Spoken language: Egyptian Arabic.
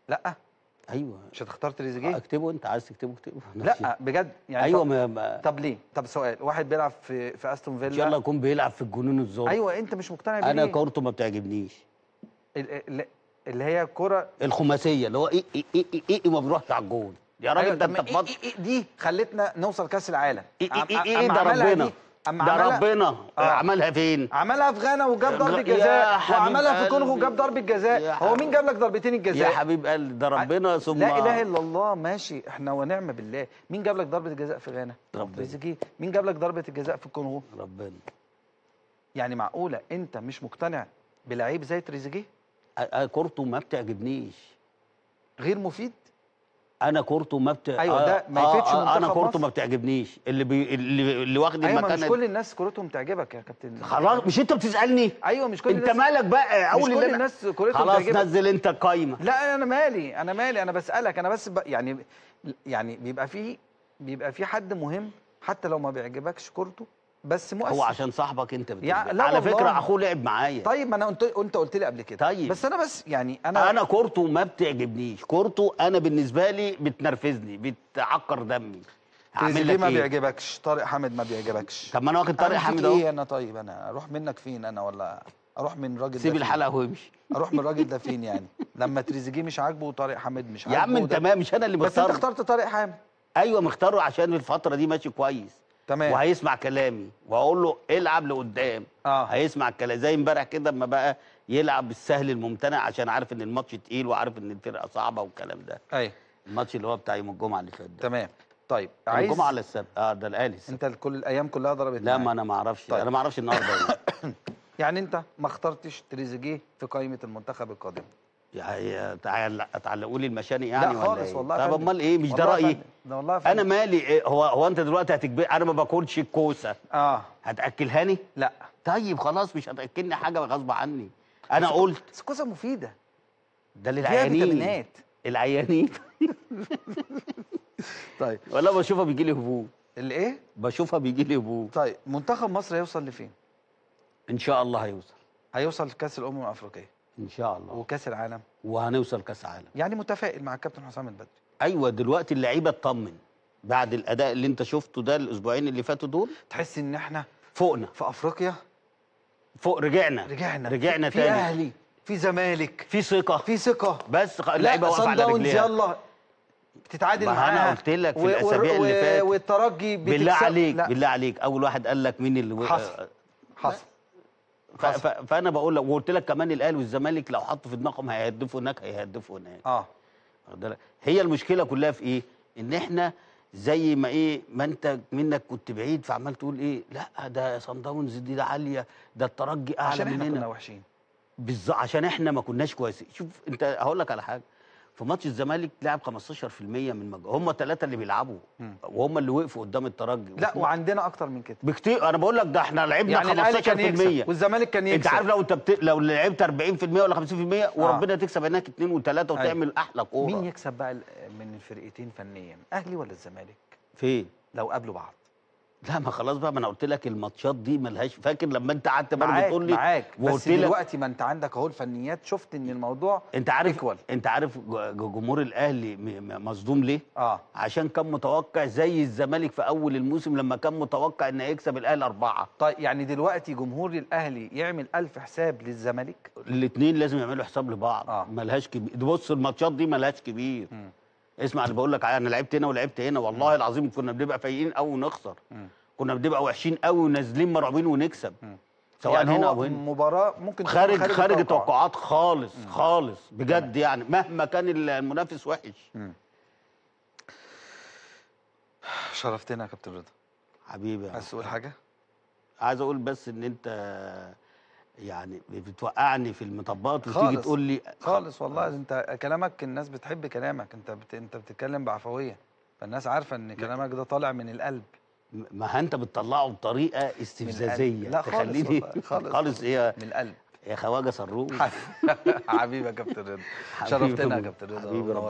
لا ايوه مش هتختار تريزيجيه اكتبه انت عايز تكتبه اكتبه لا بجد يعني ايوه طب, ما ما طب ليه طب سؤال واحد بيلعب في في استون ان شاء فيلا الله يكون بيلعب في الجنون الظابط ايوه انت مش مقتنع بيه انا ليه؟ كورته ما بتعجبنيش ال- ال- اللي هي كرة الخماسيه اللي هو ايه ايه ايه ايه, إيه ما بيروحش على الجون يا راجل ده طب انت ما في إيه مصر إيه إيه دي خلتنا نوصل كاس العالم ايه ايه أم- ايه, إيه أم ده عملها ربنا دي- أم ده عملها- ربنا آه. عملها فين عملها في غانا وجاب ضربة يا جزاء حبيب وعملها في الكونغو قلبي. وجاب ضربة يا جزاء هو مين حبيب- جاب لك ضربتين يا الجزاء حبيب قلبي ده ربنا ثم لا اله الا الله ماشي احنا ونعم بالله مين جاب لك ضربة الجزاء في غانا ربنا. تريزيجيه مين جاب لك ضربة الجزاء في الكونغو ربنا يعني معقولة انت مش مقتنع بلعيب زي تريزيجيه أ- أ- كورته ما بتعجبنيش غير مفيد انا كورته ما بت... أيوة، ده ما آه، يفيدش آه، انا منتخب كورته مصر. ما بتعجبنيش اللي بي... اللي اللي واخد ايوه ما المكان مش كل الناس كورتهم تعجبك يا كابتن خلاص مش انت بتسالني ايوه مش كل انت الناس مالك بقى مش اول كل اللي أنا- الناس كورتهم خلاص تعجبك نزل انت القايمه لا انا مالي انا مالي انا بسالك انا بس ب... يعني يعني بيبقى في بيبقى في حد مهم حتى لو ما بيعجبكش كورته بس مؤثر هو عشان صاحبك انت يا- بتحبه لا على والله. فكره اخوه لعب معايا طيب ما انا انت انت قلت لي قبل كده طيب. بس انا بس يعني انا انا كورته ما بتعجبنيش كورته انا بالنسبه لي بتنرفزني بتعكر دمي هعمل تريزيجيه لك ما ايه بيعجبكش طارق حامد ما بيعجبكش طب ما انا واخد طارق أعمل فيك حامد اهو ايه انا طيب انا اروح منك فين انا ولا اروح من الراجل ده سيب فين؟ الحلقه وامشي اروح من الراجل ده فين يعني لما تريزيجيه مش عاجبه وطارق حامد مش يا عاجبه عم انت وده- ما مش انا اللي بس انت مختار اخترت طارق حامد ايوه مختاره عشان الفتره دي ماشي كويس تمام وهيسمع كلامي واقول له العب لقدام اه هيسمع الكلام زي امبارح كده اما بقى يلعب بالسهل الممتنع عشان عارف ان الماتش تقيل وعارف ان الفرقه صعبه والكلام ده ايوه الماتش اللي هو بتاع يوم الجمعه اللي فات ده تمام طيب يوم عايز الجمعه ولا السبت اه ده الاهلي السبت انت كل الايام كلها ضربت لا معاك. ما انا ما اعرفش طيب. انا ما اعرفش النهارده ايه يعني انت ما اخترتش تريزيجيه في قائمه المنتخب القادم يعني تعال- تعلقوا لي المشانق يعني لا ولا خالص إيه؟ والله يا طب فندم. امال ايه مش ده والله يا رايي فندم. ده والله يا انا فندم. مالي إيه؟ هو هو انت دلوقتي هتجبر انا ما باكلش الكوسه اه هتاكلهاني لا طيب خلاص مش هتاكلني حاجه غصب عني انا بس- قلت بس كوسه مفيده ده فيها للعيانين فيتامينات العيانين طيب ولا بشوفها بيجي لي هبوب اللي ايه بشوفها بيجي لي هبوب طيب منتخب مصر هيوصل لفين ان شاء الله هيوصل هيوصل لكاس الامم الافريقيه ان شاء الله وكاس العالم وهنوصل كاس عالم يعني متفائل مع الكابتن حسام البدري ايوه دلوقتي اللعيبه اطمن بعد الاداء اللي انت شفته ده الاسبوعين اللي فاتوا دول تحس ان احنا فوقنا في افريقيا فوق رجعنا رجعنا رجعنا في تاني اهلي في زمالك في ثقه في ثقه بس خ- اللعيبه لا واقفه صن على داونز رجليها يلا بتتعادل ما معاها أنا قلت لك في و- و- الأسابيع اللي و- فاتت. والترجي بالله بتكسب- عليك لا بالله عليك اول واحد قال لك مين اللي حصل حصل ف... ف... فانا بقول لك وقلت لك كمان الاهلي والزمالك لو حطوا في دماغهم هيهدفوا هناك هيهدفوا هناك اه واخد بالك؟ هي المشكله كلها في ايه ان احنا زي ما ايه ما انت منك كنت بعيد فعمال تقول ايه لا ده صن داونز دي ده عاليه ده الترجي اعلى عشان احنا كنا مننا وحشين بالظبط عشان احنا ما كناش كويسين شوف انت هقول لك على حاجه في ماتش الزمالك لعب 15% من مجهود هم ثلاثه اللي بيلعبوا مم. وهم اللي وقفوا قدام الترجي لا وفي- وعندنا اكتر من كده بكتير انا بقول لك ده احنا لعبنا يعني الاهلي كان يكسب 15% والزمالك كان انت يكسب عارف لو انت بت... لو لعبت 40% ولا 50% وربنا تكسب هناك اثنين وثلاثه أيوة. وتعمل احلى كوره مين يكسب بقى ال- من الفرقتين فنيا اهلي ولا الزمالك فين لو قابلوا بعض لا ما خلاص بقى ما انا قلت لك الماتشات دي ملهاش فاكر لما انت قعدت برضه معاك تقول لي معاك بس وقلت لك دلوقتي ما انت عندك اهو الفنيات شفت ان الموضوع انت عارف equal. انت عارف ج- ج- جمهور الاهلي م- م- مصدوم ليه؟ اه عشان كان متوقع زي الزمالك في اول الموسم لما كان متوقع ان هيكسب الاهلي اربعه طيب يعني دلوقتي جمهور الاهلي يعمل ألف حساب للزمالك الاثنين لازم يعملوا حساب لبعض آه. ملهاش كبير بص الماتشات دي ملهاش كبير مم. اسمع اللي بقول لك انا لعبت هنا ولعبت هنا والله العظيم كنا بنبقى فايقين قوي ونخسر مم. كنا بنبقى وحشين قوي ونازلين مرعوبين ونكسب مم. سواء يعني هنا هو او هنا مباراه ممكن تكون خارج خارج التوقعات. التوقعات خالص خالص بجد يعني مهما كان المنافس وحش شرفتنا يا كابتن رضا حبيبي يا عايز تقول حاجه عايز اقول بس ان انت يعني بتوقعني في المطبات وتيجي خالص. تقول لي خالص والله انت كلامك الناس بتحب كلامك انت بت... انت بتتكلم بعفويه فالناس عارفه ان كلامك ده طالع من القلب ما انت بتطلعه بطريقه استفزازيه لا خالص تخليني والله، خالص خالص ايه من القلب يا خواجه صاروخ حبيبي يا كابتن رضا حبيبي شرفتنا يا ربنا. كابتن رضا حبيبي ونورتنا.